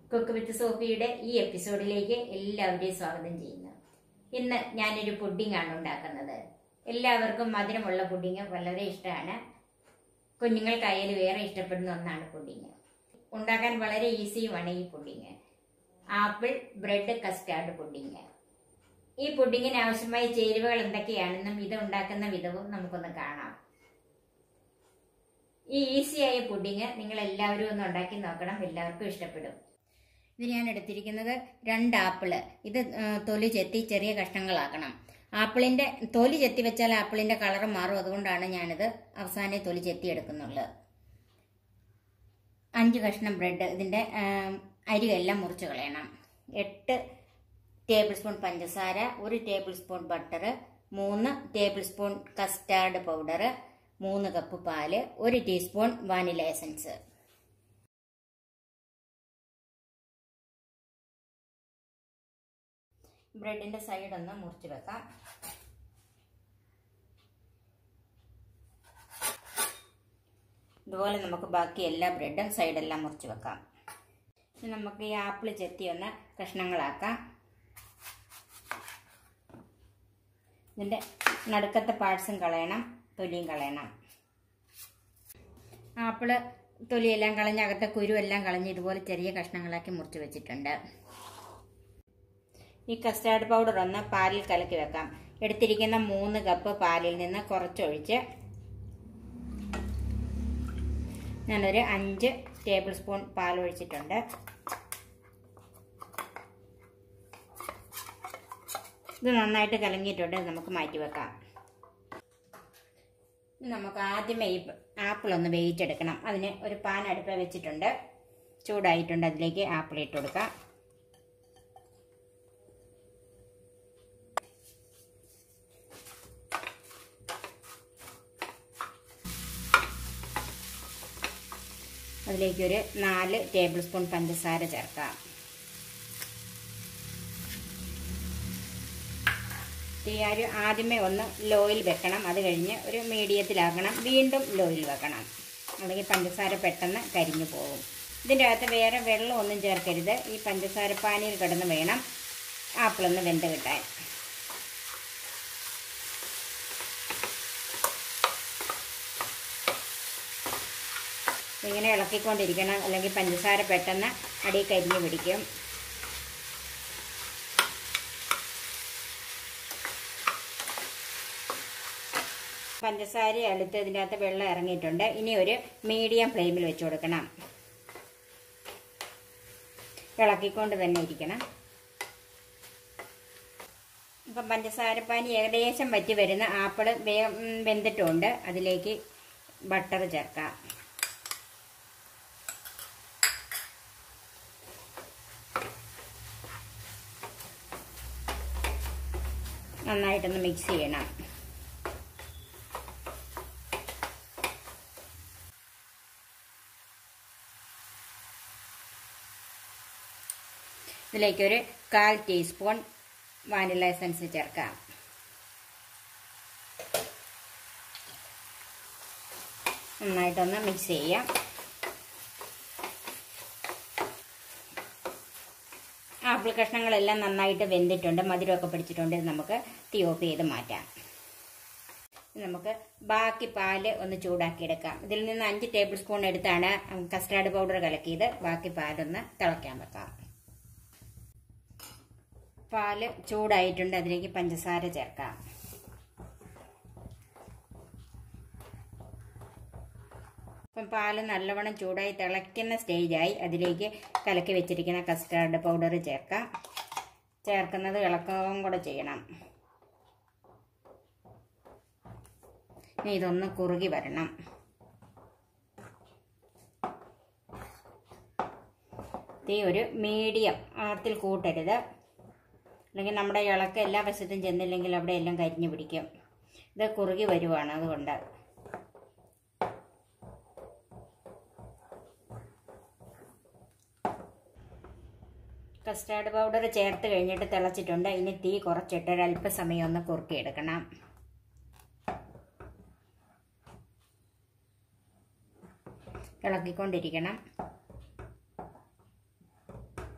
cook with സോഫിയുടെ ഈ എപ്പിസോഡിലേക്ക് എല്ലാവരെയും സ്വാഗതം ചെയ്യുന്നു ഇന്ന് ഞാനൊരു പുഡിംഗ് ആണ് ഉണ്ടാക്കുന്നത് എല്ലാവർക്കും മധുരമുള്ള പുഡിംഗ് വളരെ ഇഷ്ടമാണ് കുഞ്ഞുങ്ങൾക്കായാലും വേറെ ഇഷ്ടപ്പെടുന്ന ഒന്നാണ് പുഡിംഗ് ഉണ്ടാക്കാൻ വളരെ ഈസിയുമാണ് ഈ pudding apple bread custard pudding ഈ പുഡിങ്ങിന് ആവശ്യമായ ചേരുവകൾ എന്തൊക്കെയാണെന്നും ഇത് ഉണ്ടാക്കുന്ന വിധവും നമുക്കൊന്ന് കാണാം ഈ ഈസിയായ പുഡിങ് നിങ്ങൾ എല്ലാവരും ഒന്ന് ഉണ്ടാക്കി നോക്കണം എല്ലാവർക്കും ഇഷ്ടപ്പെടും ഇത് ഞാൻ എടുത്തിരിക്കുന്നത് രണ്ട് ആപ്പിള് ഇത് ആ, തൊലി ചെത്തി ചെറിയ കഷ്ണങ്ങളാക്കണം ആപ്പിളിന്റെ തൊലി ചെത്തി വെച്ചാൽ ആപ്പിളിന്റെ കളർ മാറും അതുകൊണ്ടാണ് ഞാനിത് അവസാനം തൊലി ചെത്തി എടുക്കുന്നുള്ളത് അഞ്ച് കഷ്ണം ബ്രെഡ് ഇതിന്റെ ആ, അരിയെല്ലാം മുറിച്ച് കളയണം എട്ട് ടേബിൾ സ്പൂൺ പഞ്ചസാര ഒരു ടേബിൾ സ്പൂൺ ബട്ടർ മൂന്ന് ടേബിൾ സ്പൂൺ കസ്റ്റാർഡ് പൗഡർ മൂന്ന് കപ്പ് പാല് ഒരു ടീസ്പൂൺ വാനില എസൻസ് ബ്രെഡിന്റെ സൈഡ് ഒന്ന് മുറിച്ച് വെക്കാം ഇതുപോലെ നമുക്ക് ബാക്കി എല്ലാ ബ്രെഡും സൈഡെല്ലാം മുറിച്ച് വെക്കാം ഇനി നമുക്ക് ഈ ആപ്പിൾ ചെത്തി ഒന്ന് കഷ്ണങ്ങളാക്കാം ഇതിൻ്റെ നടുക്കത്തെ പാർട്സും കളയണം തൊലിയും കളയണം ആപ്പിള് തൊലിയെല്ലാം കളഞ്ഞ് അകത്തെ കുരുവെല്ലാം കളഞ്ഞ് ഇതുപോലെ ചെറിയ കഷ്ണങ്ങളാക്കി മുറിച്ച് വെച്ചിട്ടുണ്ട് ഈ കസ്റ്റാർഡ് പൗഡർ ഒന്ന് പാലിൽ കലക്കി വെക്കാം എടുത്തിരിക്കുന്ന മൂന്ന് കപ്പ് പാലിൽ നിന്ന് കുറച്ചൊഴിച്ച് ഞാനൊരു അഞ്ച് ടേബിൾ സ്പൂൺ പാൽ ഒഴിച്ചിട്ടുണ്ട് ഇത് നന്നായിട്ട് കലങ്ങിയിട്ടുണ്ട് ഇത് നമുക്ക് മാറ്റി വെക്കാം ഇനി നമുക്ക് ആദ്യമേ ഈ ആപ്പിൾ ഒന്ന് വേവിച്ചെടുക്കണം അതിന് ഒരു പാൻ അടുപ്പ വെച്ചിട്ടുണ്ട് ചൂടായിട്ടുണ്ട് അതിലേക്ക് ആപ്പിൾ ഇട്ട് കൊടുക്കാം അതിലേക്ക് ഒരു നാല് ടേബിൾ സ്പൂൺ പഞ്ചസാര ചേർക്കാം തീയാര് ആദ്യമേ ഒന്ന് ലോയിൽ വെക്കണം അത് കഴിഞ്ഞ് ഒരു മീഡിയത്തിലാക്കണം വീണ്ടും ലോയിൽ വെക്കണം അല്ലെങ്കിൽ പഞ്ചസാര പെട്ടെന്ന് കരിഞ്ഞു പോകും ഇതിൻ്റെ അകത്ത് വേറെ വെള്ളമൊന്നും ചേർക്കരുത് ഈ പഞ്ചസാര പാനിയിൽ കിടന്ന് വേണം ആപ്പിളൊന്ന് വെന്ത് കിട്ടാൻ ഇങ്ങനെ ഇളക്കിക്കൊണ്ടിരിക്കണം അല്ലെങ്കിൽ പഞ്ചസാര പെട്ടെന്ന് അടി കരിഞ്ഞു പിടിക്കും പഞ്ചസാര അടുത്ത് ഇതിൻ്റെ അകത്ത് വെള്ളം ഇറങ്ങിയിട്ടുണ്ട് ഇനി ഒരു മീഡിയം ഫ്ലെയിമിൽ വെച്ച് കൊടുക്കണം ഇളക്കിക്കൊണ്ട് തന്നെ ഇരിക്കണം ഇപ്പം പഞ്ചസാരപ്പാനി ഏകദേശം വറ്റി വരുന്ന ആപ്പിള് വേഗം വെന്തിട്ടുണ്ട് അതിലേക്ക് ബട്ടർ ചേർക്കാം നന്നായിട്ടൊന്ന് മിക്സ് ചെയ്യണം ഇതിലേക്ക് ഒരു കാൽ ടീസ്പൂൺ വാനില എസൻസ് ചേർക്കാം നന്നായിട്ടൊന്ന് മിക്സ് ചെയ്യാം ആപ്പിൾ കഷ്ണങ്ങളെല്ലാം നന്നായിട്ട് വെന്തിട്ടുണ്ട് മധുരമൊക്കെ പിടിച്ചിട്ടുണ്ട് ഇത് നമുക്ക് തീ ഓഫ് ചെയ്ത് മാറ്റാം ഇനി നമുക്ക് ബാക്കി പാല് ഒന്ന് ചൂടാക്കിയെടുക്കാം ഇതിൽ നിന്ന് അഞ്ച് ടേബിൾ സ്പൂൺ എടുത്താണ് കസ്റ്റാർഡ് പൗഡർ കലക്കിയത് ബാക്കി പാലൊന്ന് തിളയ്ക്കാൻ വെക്കാം പാല് ചൂടായിട്ടുണ്ട് അതിലേക്ക് പഞ്ചസാര ചേർക്കാം അപ്പം പാല് നല്ലവണ്ണം ചൂടായി തിളയ്ക്കുന്ന സ്റ്റേജായി അതിലേക്ക് കലക്കി വെച്ചിരിക്കുന്ന കസ്റ്റാർഡ് പൗഡർ ചേർക്കാം ചേർക്കുന്നത് ഇളക്കവും കൂടെ ചെയ്യണം ഇനി ഇതൊന്ന് കുറുകി വരണം തീ ഒരു മീഡിയം ആത്തിൽ കൂട്ടരുത് അല്ലെങ്കിൽ നമ്മുടെ ഇളക്കം എല്ലാ വശത്തും ചെന്നില്ലെങ്കിൽ അവിടെ എല്ലാം കരിഞ്ഞു പിടിക്കും ഇത് കുറുകി വരുവാണ് അതുകൊണ്ട് കസ്റ്റാർഡ് പൗഡർ ചേർത്ത് കഴിഞ്ഞിട്ട് തിളച്ചിട്ടുണ്ട് ഇനി തീ കുറച്ചിട്ട് ഒരല്പസമയം ഒന്ന് കുറുക്കിയെടുക്കണം ഇളക്കിക്കൊണ്ടിരിക്കണം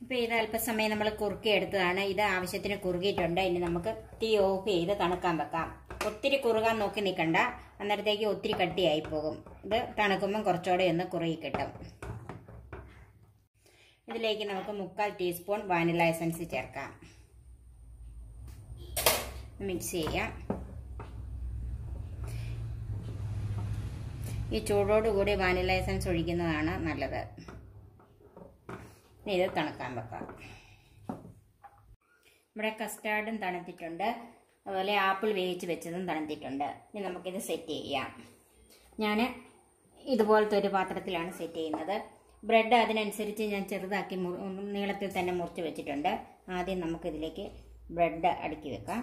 ഇപ്പൊ ഇത് അല്പസമയം നമ്മൾ കുറുക്കി എടുത്തതാണ് ഇത് ആവശ്യത്തിന് കുറുകിയിട്ടുണ്ട് ഇനി നമുക്ക് തീ ഓഫ് ചെയ്ത് തണുക്കാൻ വെക്കാം ഒത്തിരി കുറുകാൻ നോക്കി നിൽക്കണ്ട അന്നേരത്തേക്ക് ഒത്തിരി കട്ടിയായി പോകും ഇത് തണുക്കുമ്പം കുറച്ചുകൂടെ ഒന്ന് കുറുകി കിട്ടും ഇതിലേക്ക് നമുക്ക് മുക്കാൽ ടീസ്പൂൺ വാനില എസൻസ് ചേർക്കാം മിക്സ് ചെയ്യാം ഈ ചൂടോടുകൂടി വാനില എസൻസ് ഒഴിക്കുന്നതാണ് നല്ലത് ഇനി ഇത് തണുക്കാൻ വെക്കാം നമ്മുടെ കസ്റ്റാർഡും തണുത്തിട്ടുണ്ട് അതുപോലെ ആപ്പിൾ വേവിച്ച് വെച്ചതും തണുത്തിട്ടുണ്ട് ഇനി നമുക്കിത് സെറ്റ് ചെയ്യാം ഞാൻ ഇതുപോലത്തെ ഒരു പാത്രത്തിലാണ് സെറ്റ് ചെയ്യുന്നത് ബ്രെഡ് അതിനനുസരിച്ച് ഞാൻ ചെറുതാക്കി മു- നീളത്തിൽ തന്നെ മുറിച്ച് വെച്ചിട്ടുണ്ട് ആദ്യം നമുക്കിതിലേക്ക് ബ്രെഡ് അടുക്കി വെക്കാം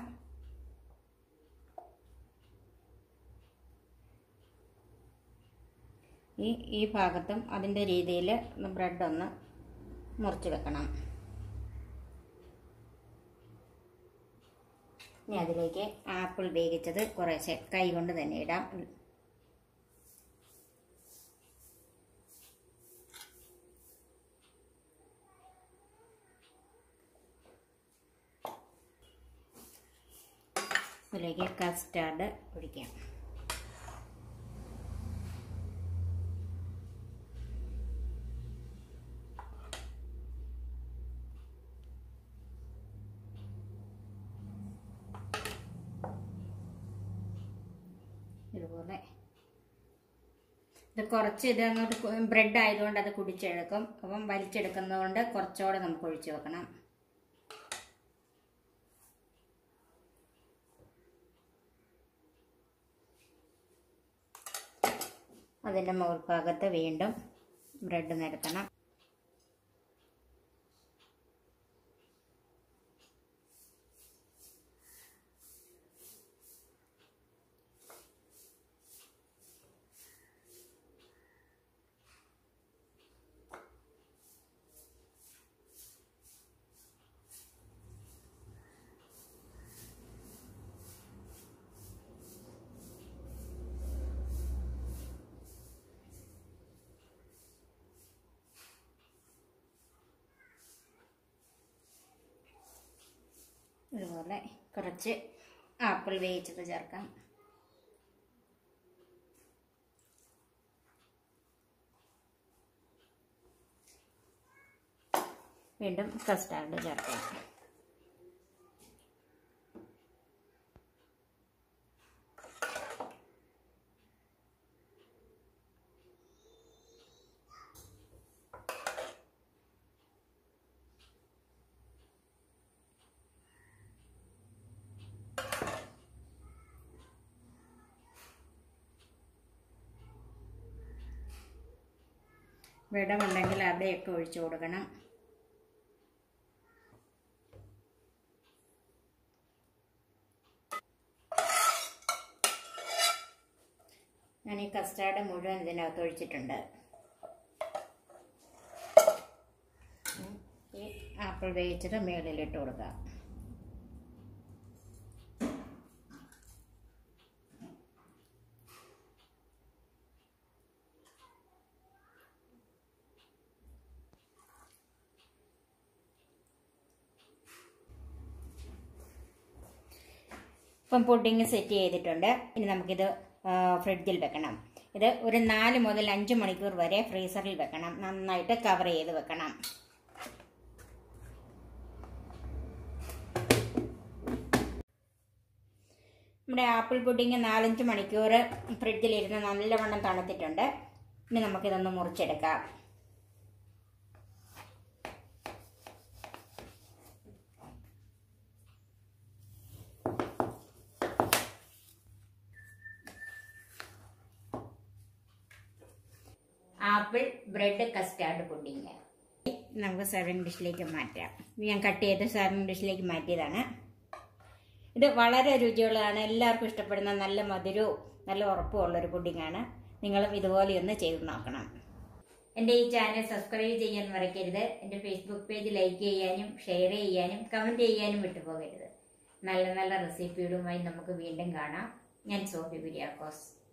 ഈ ഈ ഭാഗത്തും അതിൻ്റെ രീതിയിൽ ബ്രെഡ് ഒന്ന് മുറിച്ച് വെക്കണം ഇനി അതിലേക്ക് ആപ്പിൾ വേവിച്ചത് കുറേശ്ശെ കൈ കൊണ്ട് തന്നെ ഇടാം ഇതിലേക്ക് കസ്റ്റാർഡ് ഒഴിക്കാം ഇതുപോലെ ഇത് കുറച്ച് ഇത് അങ്ങോട്ട് ബ്രെഡ് ആയതുകൊണ്ട് അത് കുടിച്ചെടുക്കും അപ്പം വലിച്ചെടുക്കുന്നതുകൊണ്ട് കുറച്ചുകൂടെ നമുക്ക് ഒഴിച്ചു വെക്കണം അതിൻ്റെ മുകൾ ഭാഗത്ത് വീണ്ടും ബ്രെഡ് നിരത്തണം ഇതുപോലെ കുറച്ച് ആപ്പിൾ വേവിച്ചത് ചേർക്കാം വീണ്ടും കസ്റ്റാർഡ് ചേർക്കാം വിടമുണ്ടെങ്കിൽ അവിടെയൊക്കെ ഒഴിച്ചു കൊടുക്കണം ഞാൻ ഈ കസ്റ്റാർഡ് മുഴുവൻ ഇതിനകത്ത് ഒഴിച്ചിട്ടുണ്ട് ഈ ആപ്പിൾ വേവിച്ചിട്ട് മുകളിലിട്ട് കൊടുക്കുക ഇപ്പം പുഡിങ് സെറ്റ് ചെയ്തിട്ടുണ്ട് ഇനി നമുക്കിത് ആ, ഫ്രിഡ്ജിൽ വെക്കണം ഇത് ഒരു നാല് മുതൽ അഞ്ച് മണിക്കൂർ വരെ ഫ്രീസറിൽ വെക്കണം നന്നായിട്ട് കവർ ചെയ്ത് വെക്കണം നമ്മുടെ ആപ്പിൾ പുഡിങ് നാലഞ്ച് മണിക്കൂർ ഫ്രിഡ്ജിലിരുന്ന് നല്ലവണ്ണം തണുത്തിട്ടുണ്ട് ഇനി നമുക്കിതൊന്ന് മുറിച്ചെടുക്കാം ആപ്പിൾ ബ്രെഡ് കസ്റ്റാർഡ് പുഡിങ് നമുക്ക് സെർവിങ് ഡിഷിലേക്ക് മാറ്റാം ഇത് ഞാൻ കട്ട് ചെയ്ത് സെർവിങ് ഡിഷിലേക്ക് മാറ്റിയതാണ് ഇത് വളരെ രുചിയുള്ളതാണ് എല്ലാവർക്കും ഇഷ്ടപ്പെടുന്ന നല്ല മധുരവും നല്ല ഉറപ്പും ഉള്ളൊരു പുഡിങ്ങാണ് നിങ്ങളും ഇതുപോലെ ഒന്ന് ചെയ്ത് നോക്കണം എൻ്റെ ഈ ചാനൽ സബ്സ്ക്രൈബ് ചെയ്യാൻ മറക്കരുത് എൻ്റെ ഫേസ്ബുക്ക് പേജ് ലൈക്ക് ചെയ്യാനും ഷെയർ ചെയ്യാനും കമൻറ്റ് ചെയ്യാനും വിട്ടുപോകരുത് നല്ല നല്ല റെസിപ്പികളുമായി നമുക്ക് വീണ്ടും കാണാം ഞാൻ സോഫി കുര്യാക്കോസ്